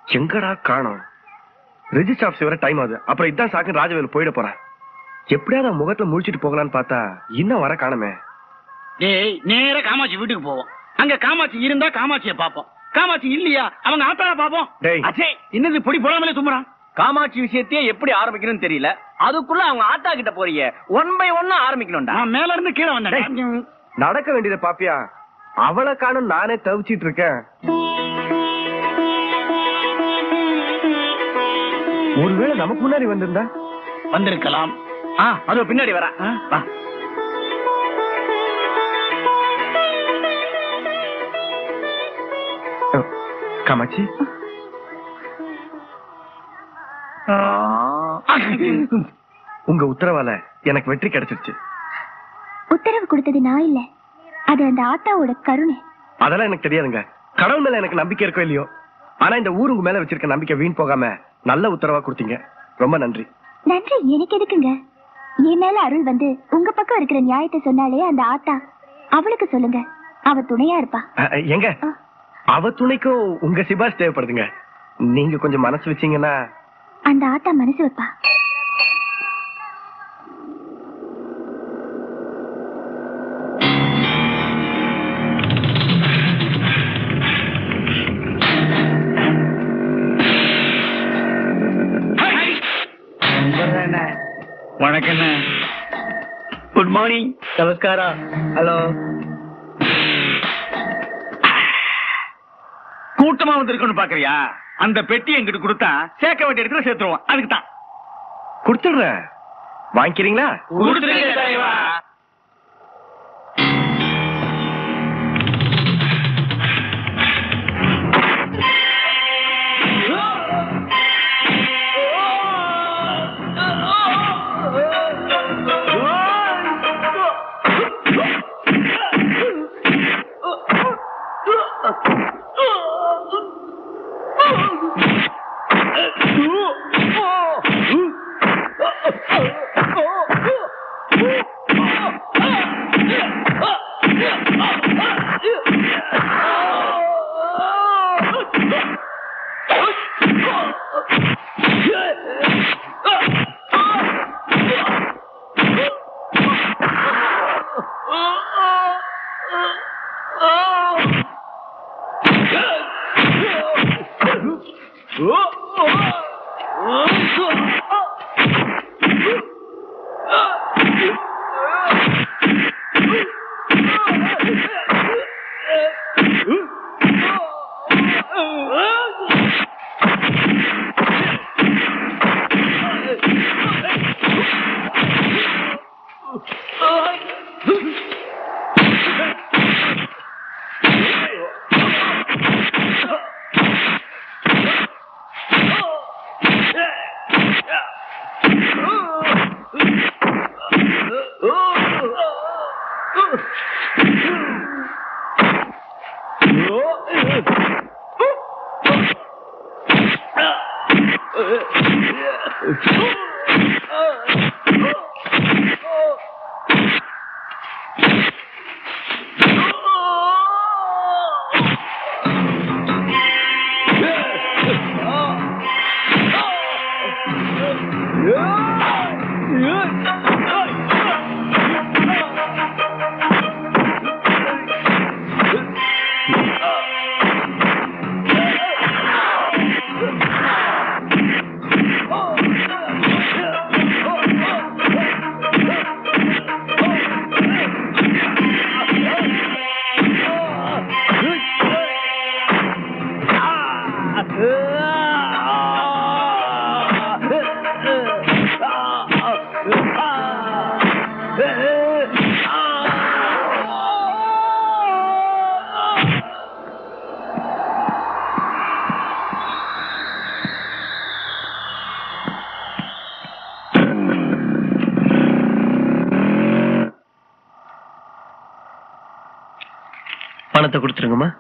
எங்கடா காணோம் register office வர டைம் ஆகுது அப்புறம் இதான் சாக்கு ராஜவேலு போயிட போறேன் எப்படியாவது அவன் முகத்துல முழிச்சிட்டு போகலான்னு பார்த்தா இன்னும் வர காணமே டேய் நேரா காமாட்சி வீட்டுக்கு போவோம் அங்க காமாட்சி இருந்தா காமாட்சிய பாப்போம் காமாட்சி இல்லையா அவங்க ஆத்தாவை பாப்போம் டேய். அச்சே என்னது பொடி போடாமலே தும்புறான் காமாட்சி விஷயத்தையே எப்படி ஆரம்பிக்கணும்னு தெரியல அதுக்குள்ள அவங்க ஆத்தா கிட்ட போறீங்க ஒன் பை ஒன்னா ஆரம்பிக்கணும்டா நான் மேல இருந்து கீழே வந்தேன் நடக்க வேண்டியதை பாப்பியா அவளை காணும் நானே தவிச்சிட்டு இருக்கேன் ஒருவேளை நமக்கு முன்னாடி வந்திருந்தா வந்திருக்கலாம் ஆ அது பின்னாடி வர ஆ? வா ஓ, காமாட்சி உங்க உத்தரவால எனக்கு வெற்றி கிடைச்சிருச்சு உத்தரவு கொடுத்தது நான் இல்ல அது அந்த ஆத்தாவோட கருணை அதெல்லாம் எனக்கு தெரியாதுங்க கடவுள் மேல எனக்கு நம்பிக்கை இருக்கோ இல்லையோ ஆனா இந்த ஊர் உங்க மேல வச்சிருக்க நம்பிக்கை வீண் போகாம நல்ல உத்தரவா கொடுத்தீங்க ரொம்ப நன்றி நன்றி எனக்கு எதுக்குங்க என் மேல அருள் வந்து உங்க பக்கம் இருக்கிற நியாயத்தை சொன்னாலே அந்த ஆத்தா அவளுக்கு சொல்லுங்க அவ துணையா இருப்பா அ, அ, எங்க ஆ. அவ துணைக்கும் உங்க சிபாரிசு தேவைப்படுதுங்க நீங்க கொஞ்சம் மனசு வச்சீங்கன்னா அந்த ஆத்தா மனசு வைப்பா வணக்கம் குட் மார்னிங் நமஸ்காரம் ஹலோ கூட்டமா வந்திருக்கணும் பாக்குறியா அந்த பெட்டி எங்கிட்ட கொடுத்தா சேர்க்க வேண்டிய இடத்துல சேர்த்துருவோம் அதுக்கு தான் கொடுத்துடுறேன் வாங்கிக்கிறீங்களா கொடுத்துருங்க தலைவா. பணத்தை கொடுத்துருங்கம்மா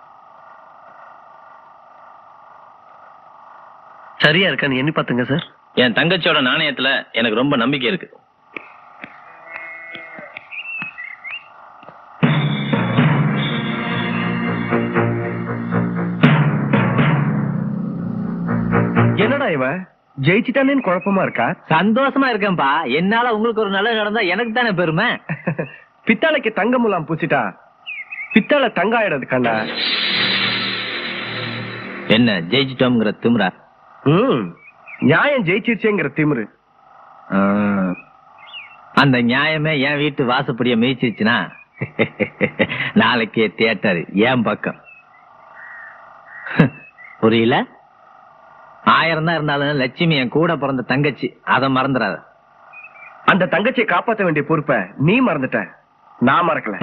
சரியா இருக்கான்னு எண்ணி பாத்துங்க சார் என் தங்கச்சியோட நாணயத்துல எனக்கு ரொம்ப நம்பிக்கை இருக்கு என்னடா இவன் ஜெயிச்சிட்டானேன்னு குழப்பமா இருக்கா சந்தோஷமா இருக்கேன்பா என்னால உங்களுக்கு ஒரு நல்லது நடந்தா எனக்கு தானே பெருமை பித்தாளைக்கு தங்க முலாம் பூசிட்டா பித்தாளை தங்க ஆயிடாது கண்ணா என்ன ஜெயிச்சிட்டோம்ங்கிற திமிரா ம் நியாயம் ஜெயிச்சிருச்சேங்கிற திமிரு ஆ. அந்த நியாயமே என் வீட்டு வாசப்படிய மிதிச்சிருச்சுன்னா நாளைக்கே தியேட்டர் என் பக்கம் புரியல ஆயிரம் தான் இருந்தாலும் லட்சுமி என் கூட பிறந்த தங்கச்சி அதை மறந்துடாத அந்த தங்கச்சியை காப்பாத்த வேண்டிய பொறுப்பை நீ மறந்துட்ட நான் மறக்கல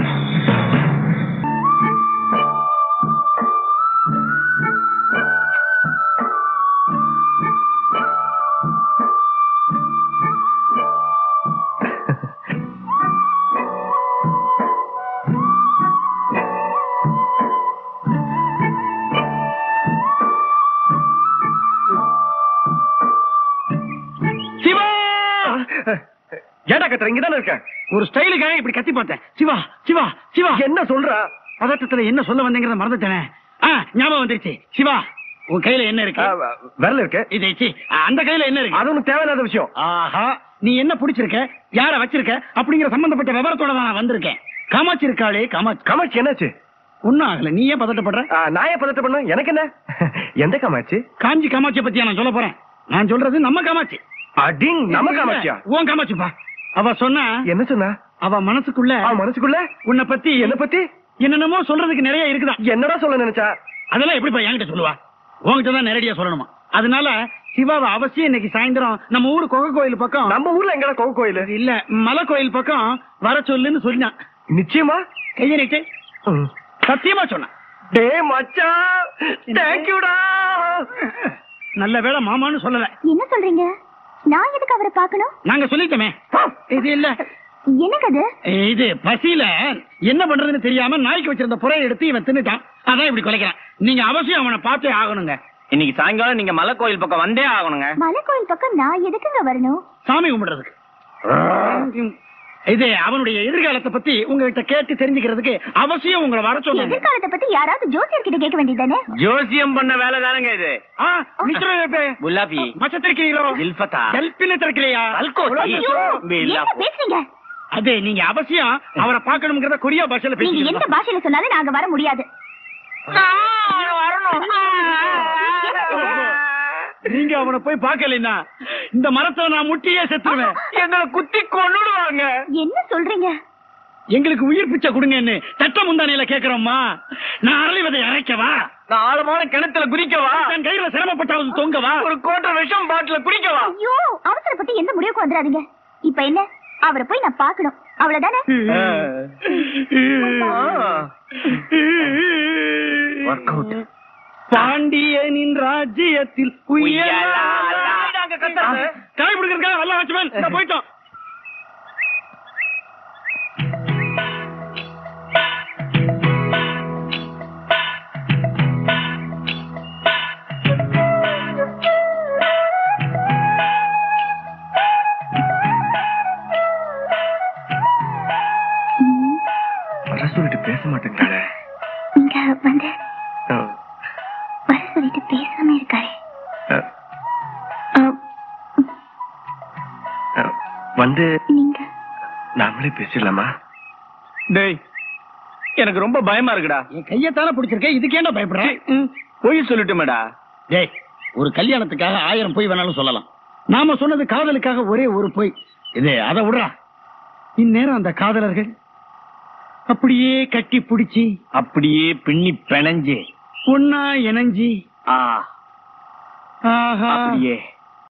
சிவா ஏடா கத்துற இங்கதானே இருக்க ஒரு ஸ்டைலுக்காக இப்படி கத்தி பார்த்தேன் சிவா சிவா சிவா என்ன சொல்ற பதட்டத்துல என்ன சொல்ல வந்தேங்கிறத மறந்துட்டேனே ஆ ஞாபகம் வந்துருச்சு சிவா உன் கையில என்ன இருக்கு ஆ, விரல் இருக்கு இது சி, அந்த கையில என்ன இருக்கு அது உனக்கு தேவையில்லாத விஷயம் ஆஹா நீ என்ன பிடிச்சிருக்க யார வச்சிருக்க அப்படிங்கிற சம்பந்தப்பட்ட விவரத்தோட தான் நான் வந்திருக்கேன் காமாட்சி இருக்காளே காமாட்சி காமாட்சி என்னாச்சு ஒண்ணும் ஆகல நீ ஏன் பதட்டப்படுற ஆ, நான் ஏன் பதட்ட பண்ண எனக்கு என்ன எந்த காமாட்சி காஞ்சி காமாட்சியை பத்தியா நான் சொல்ல போறேன் நான் சொல்றது நம்ம காமாட்சி அடிங் நம்ம காமாட்சியா உன் காமாட்சிப்பா அவ சொன்னா என்ன சொன்னா அவ மனசுக்குள்ள அவ மனசுக்குள்ள உன்னை பத்தி என்ன பத்தி என்னென்னமோ சொல்றதுக்கு நிறைய இருக்குதான் என்னடா சொல்ல நினைச்சா அதெல்லாம் எப்படிப்பா என்கிட்ட சொல்லுவா உன்கிட்ட தான் நேரடியா சொல்லணுமா அதனால சிவாவை அவசியம் இன்னைக்கு சாயந்தரம் நம்ம ஊரு கொகை கோயில் பக்கம் நம்ம ஊர்ல எங்கடா கோவில் கோயில் இல்ல மலை கோயில் பக்கம் வர சொல்லுன்னு சொன்னான் நிச்சயமா கையை நீட்டு ம். சத்தியமா சொன்னான் டே மச்சான் தேங்க்யூடா நல்ல வேளை மாமான்னு சொல்லல என்ன சொல்றீங்க நான் எதுக்கு அவரை பார்க்கணும் நாங்க சொல்லிட்டோமே இது இல்ல எனக்கு அது இது பசியில என்ன பண்றதுன்னு தெரியாம நாய்க்கு வச்சிருந்த புறையை எடுத்து இவன் தின்னுட்டான் அதான் இப்படி குலைக்கிறான் நீங்க அவசியம் அவனை பார்த்தே ஆகணுங்க இன்னைக்கு சாயங்காலம் நீங்க மலை கோயில் பக்கம் வந்தே ஆகணுங்க மலை கோயில் பக்கம் நான் எதுக்குங்க வரணும் சாமி கும்பிடுறதுக்கு இது அவனுடைய எதிர்காலத்தை பத்தி உங்ககிட்ட கேட்டு தெரிஞ்சுக்கிறதுக்கு அவசியம் உங்களை வர சொன்னாங்க எதிர்காலத்தை பத்தி யாராவது ஜோசியர் கிட்ட கேட்க வேண்டியதானே ஜோசியம் பண்ண வேலை தானங்க இது ஆ, மிஸ்டர் பே- குலாபி மச்சத்திருக்கிறீங்களோ இல்ஃபத்தா கல்பின திறக்கலையா அல்கோசி. ஐயோ, என்ன பேசுறீங்க அது நீங்க அவசியம் அவரை பார்க்கணுங்கிறத கொரியா பாஷையில நீங்க எந்த பேசிக்கிறீங்க பாஷையில சொன்னாலும் நாங்க வர முடியாது நீங்க அவனை போய் பார்க்கலைன்னா இந்த மரத்தை நான் முட்டியே செத்துருவேன் எங்களை குத்தி கொன்னுடுவாங்க என்ன சொல்றீங்க எங்களுக்கு உயிர் பிச்சை கொடுங்கன்னு தட்ட முந்தானையில கேக்குறோம்மா நான் அரளி விதை அரைக்கவா நான் ஆழமான கிணத்துல குதிக்கவா தன் கையில சிரமப்பட்டாவது தொங்கவா ஒரு கோட்டை விஷம் பாட்டில குடிக்கவா ஐயோ அவசரப்பட்டு எந்த முடிவுக்கு வந்துடாதீங்க இப்ப என்ன அவரை போய் நான் பார்க்கணும் அவ்வளவுதானே Work out. பாண்டியனின் ராஜ்யத்தில் உய்யலா. காய் பிடிக்கிறதுக்காக நல்லா வச்சுமேன் நான் போயிட்டோம் ம், வர சொல்லிட்டு பேச மாட்டேங்கிறாளே நீங்க வந்து ஆ, வர சொல்லிட்டு பேசாம இருக்காரு ஆ, ஆ, வந்து நீங்க நாமளே பேசிடலாமா டேய் எனக்கு ரொம்ப பயமா இருக்குடா என் கையத்தான பிடிச்சிருக்கேன் இதுக்கேண்டா பயப்படுறேன் பொய் சொல்லட்டுமேடா டேய் ஒரு கல்யாணத்துக்காக ஆயிரம் பொய் வேணாலும் சொல்லலாம் நாம சொன்னது காதலுக்காக ஒரே ஒரு பொய் இது அதை விடுறா இந்நேரம் அந்த காதலர்கள் அப்படியே கட்டி பிடிச்சி அப்படியே பின்னி பிணைஞ்சு ஒன்னா இணைஞ்சி ஆ ஆஹா அப்படியே